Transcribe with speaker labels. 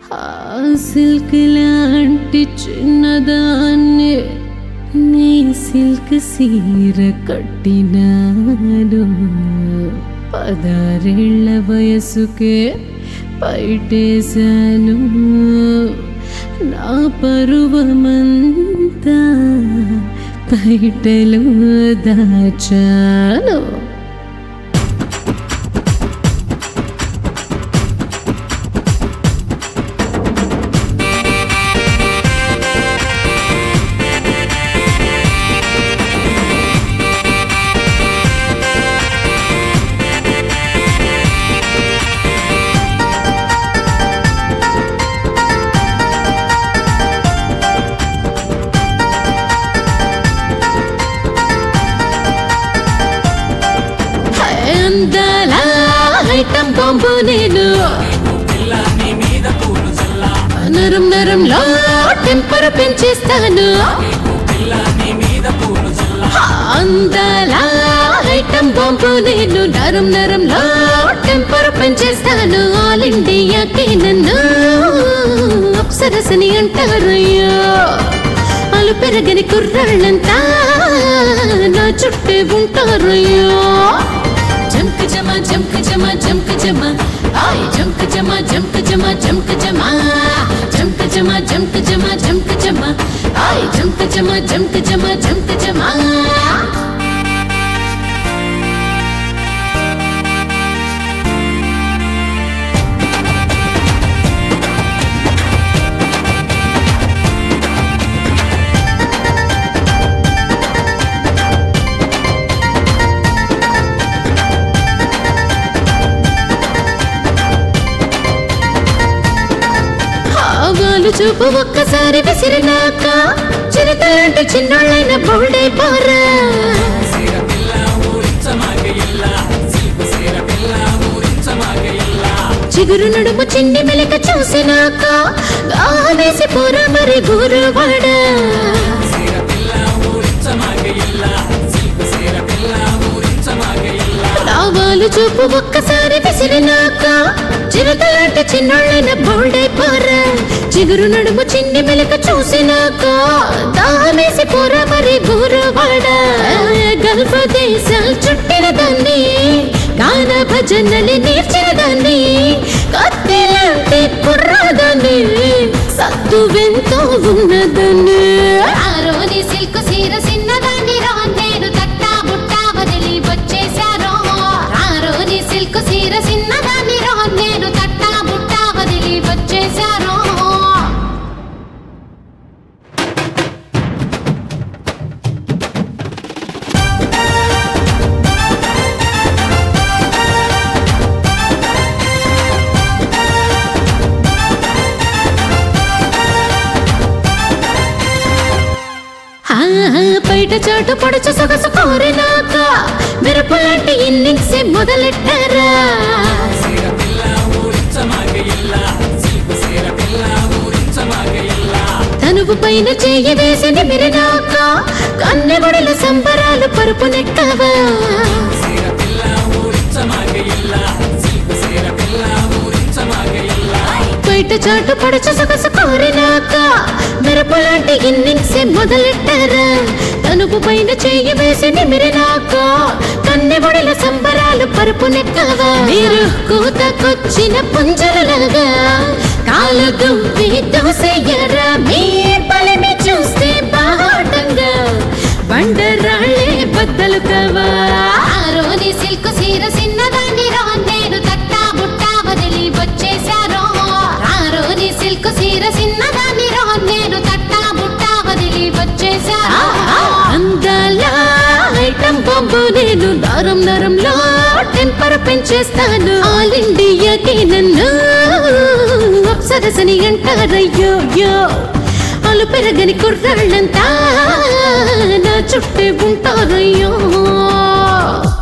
Speaker 1: silk లాంటి చిన్నదాన్ని నీ సిల్క్ సీర కట్టినాను పదారేళ్ల వయసుకే పైటేశాను నా పరువమంతా బయటలో దాచాను అందాల ఐటమ్ బాంబు నేను నరం నరంలో టెంపర్ పెంచేస్తాను అందాల ఐటమ్ బాంబు నేను నరం నరంలో టెంపర్ పెంచేస్తాను ఆల్ ఇండియాకి నన్ను అప్సరసని అంటారయ్యో అలు పెరగని కుర్రాళ్ళంతా నా చుట్టే ఉంటారయ్యో జంక్ జమ జంక్ జమ జంక్ జమ ఆయ్ జంక్ జమ జంక్ జమ జంక్ జమ జంక్ జమ జంక్ జమ జంక్ జమ ఆయ్ జంక్ జమ జంక్ జమ జంక్ జమ ఆవాలు చూపు ఒక్కసారి విసిరినాక చిరతలాంటి చిన్నోళ్ళైన బౌల్డే పోరా చిగురు నడుము చిన్ని మెలిక చూసినాక గావేసి పోరా మరి గురువాడ లావాలు చూపు ఒక్కసారి విసిరినాక చిరతలాంటి చిన్నోళ్ళైన బౌల్డే పోరా చిగురు నడుము చిన్ని మెలిక చూసినాక దావేసి పోరా మరి గురువాడ గల్ఫ్ దేశాలు చుట్టిన దాన్ని గాన భజనని నేర్చిన దాన్ని కత్తిలాంటి కుర్రాదాన్ని సత్తు వెంతో ఉన్నదాన్ని
Speaker 2: ఆరోని సిల్క్ సీర సిన్నదాన్ని రా నేను తట్టా బుట్టా వదిలి వచ్చేశారో ఆరోని సిల్క్ సీర సిన్నదాన్ని రా నేను తట్టా బుట్టా వదిలి వచ్చేశారో
Speaker 1: ఆ, బయట చాటు పడుచు సొగసు కోరినాక మిరపలాంటి ఇన్నింగ్స్ మొదలెట్టారా తనువు పైన చెయ్యి వేసి నిమిరినాక కన్నెబడుల సంబరాలు పరుపు నెక్కవా బయట చాటు పడుచు సొగసు కోరినాక మిరపలాంటి ఇన్నింగ్స్ మొదలెట్టారా తనుపు పైన చెయ్యి వేసి నిమిరినాక కన్నెబడుల సంబరాలు పరుపు నెక్కవా మీరు కూతకొచ్చిన పుంజరలాగా కాలు దువ్వి దోసెయ్యరా మీ పలిమి చూస్తే బాటంగా బండరాళ్ళే బద్దలు కావా
Speaker 2: ఆరోని సిల్క్ సీర సిన్నదాన్ని రా నేను తట్టా బుట్టా వదిలి వచ్చేశారో ఆరోని సిల్క్ సీర సిన్నదాన్ని రా నేను తట్టా బుట్టా వదిలి వచ్చేశారో
Speaker 1: అందాల ఐటమ్ బాంబు నేను నరం నరంలో టెంపర్ పెంచేస్తాను ఆల్ ఇండియాకి నన్ను అప్సరసని అంటారయ్యో యో అలు పెరగని కుర్రాళ్ళంతా నా చుట్టే ఉంటారయ్యో